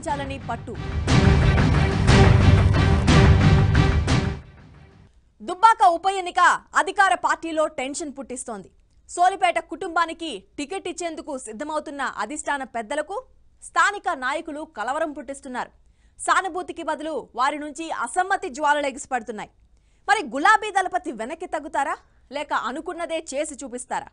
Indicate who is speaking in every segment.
Speaker 1: సాధించాలని పట్టు దుబ్బాక ఉప ఎన్నిక అధికార పార్టీలో టెన్షన్ పుట్టిస్తోంది సోలిపేట కుటుంబానికి టికెట్ ఇచ్చేందుకు సిద్ధమవుతున్న అధిష్టాన పెద్దలకు స్థానిక నాయకులు కలవరం పుట్టిస్తున్నారు సానుభూతికి బదులు వారి నుంచి అసమ్మతి జ్వాలలు ఎగిసిపడుతున్నాయి మరి గులాబీ దళపతి వెనక్కి తగ్గుతారా లేక అనుకున్నదే చేసి చూపిస్తారా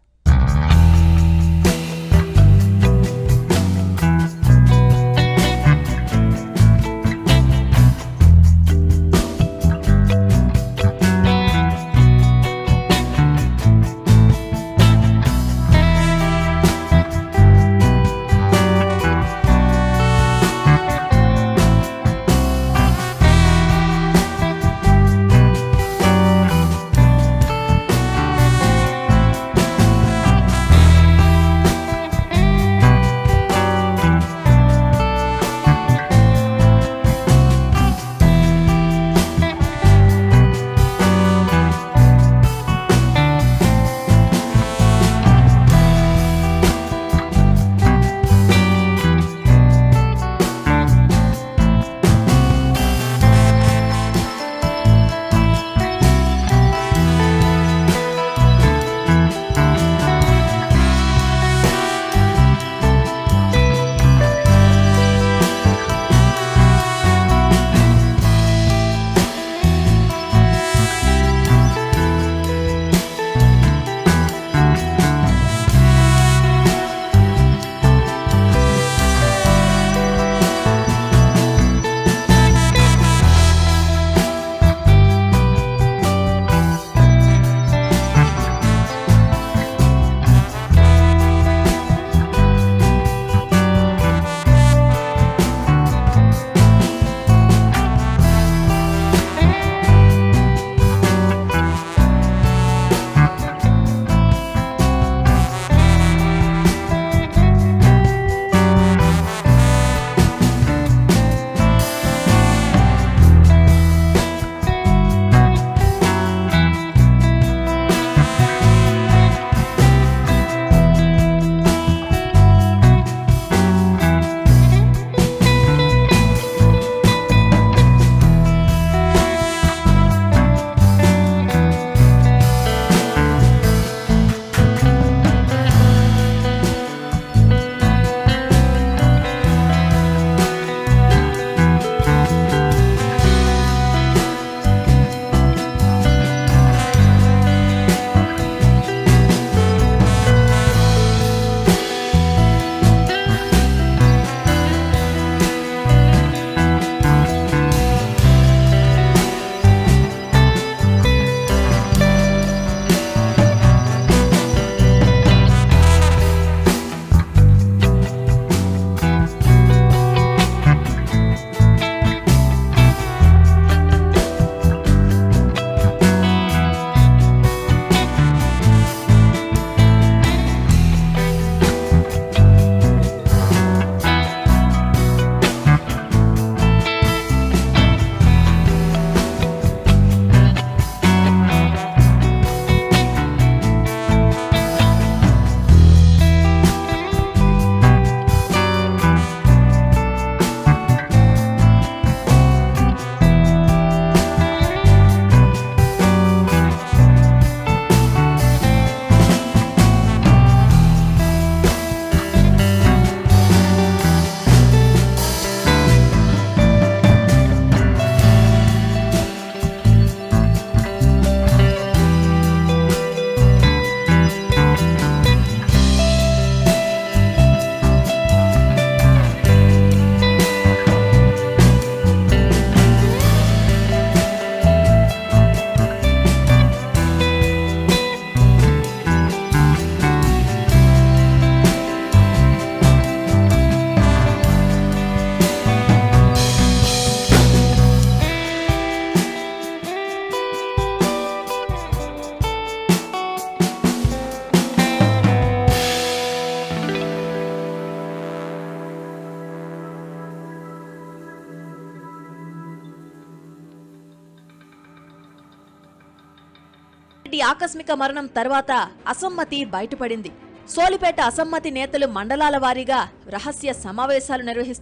Speaker 1: రెడ్డి ఆకస్మిక మరణం తర్వాత అసమ్మతి బయటపడింది సోలిపేట అసమ్మతి నేతలు మండలాల వారీగా రహస్య సమావేశాలు నిర్వహిస్తూ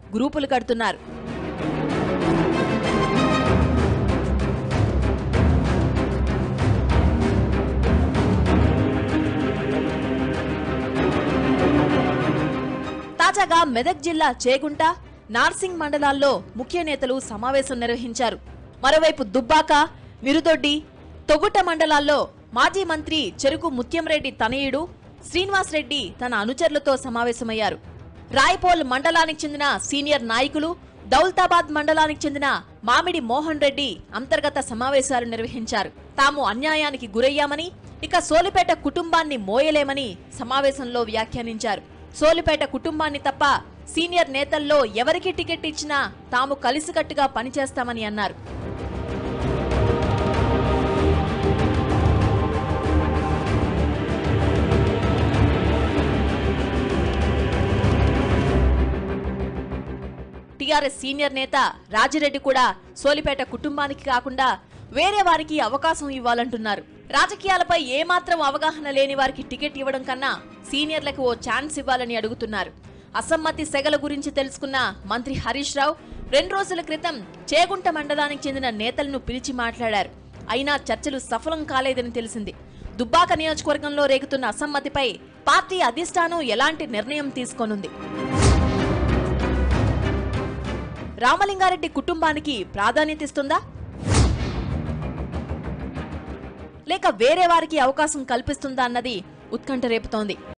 Speaker 1: గ్రూపులు కడుతున్నారు తాజాగా మెదక్ జిల్లా చేగుంట నార్సింగ్ మండలాల్లో ముఖ్య నేతలు సమావేశం నిర్వహించారు మరోవైపు దుబ్బాక మిరుదొడ్డి తొగుట మండలాల్లో మాజీ మంత్రి చెరుకు ముత్యంరెడ్డి తనయుడు శ్రీనివాస్ రెడ్డి తన అనుచరులతో సమావేశమయ్యారు రాయపోల్ మండలానికి చెందిన సీనియర్ నాయకులు దౌల్తాబాద్ మండలానికి చెందిన మామిడి మోహన్ రెడ్డి అంతర్గత సమావేశాలు నిర్వహించారు తాము అన్యాయానికి గురయ్యామని ఇక సోలిపేట కుటుంబాన్ని మోయలేమని సమావేశంలో వ్యాఖ్యానించారు సోలిపేట కుటుంబాన్ని తప్ప సీనియర్ నేతల్లో ఎవరికి టికెట్ ఇచ్చినా తాము కలిసికట్టుగా పనిచేస్తామని అన్నారు టీఆర్ఎస్ సీనియర్ నేత రాజిరెడ్డి కూడా సోలిపేట కుటుంబానికి కాకుండా వేరే వారికి అవకాశం ఇవ్వాలంటున్నారు రాజకీయాలపై ఏమాత్రం అవగాహన లేని వారికి టికెట్ ఇవ్వడం కన్నా సీనియర్లకు ఓ ఛాన్స్ ఇవ్వాలని అడుగుతున్నారు అసమ్మతి సెగల గురించి తెలుసుకున్న మంత్రి హరీష్ రావు రెండు రోజుల క్రితం చేగుంట మండలానికి చెందిన నేతలను పిలిచి మాట్లాడారు అయినా చర్చలు సఫలం కాలేదని తెలిసింది దుబ్బాక నియోజకవర్గంలో రేగుతున్న అసమ్మతిపై పార్టీ అధిష్టానం ఎలాంటి నిర్ణయం తీసుకోనుంది రామలింగారెడ్డి కుటుంబానికి ప్రాధాన్యత ఇస్తుందా లేక వేరే వారికి అవకాశం కల్పిస్తుందా అన్నది ఉత్కంఠ రేపుతోంది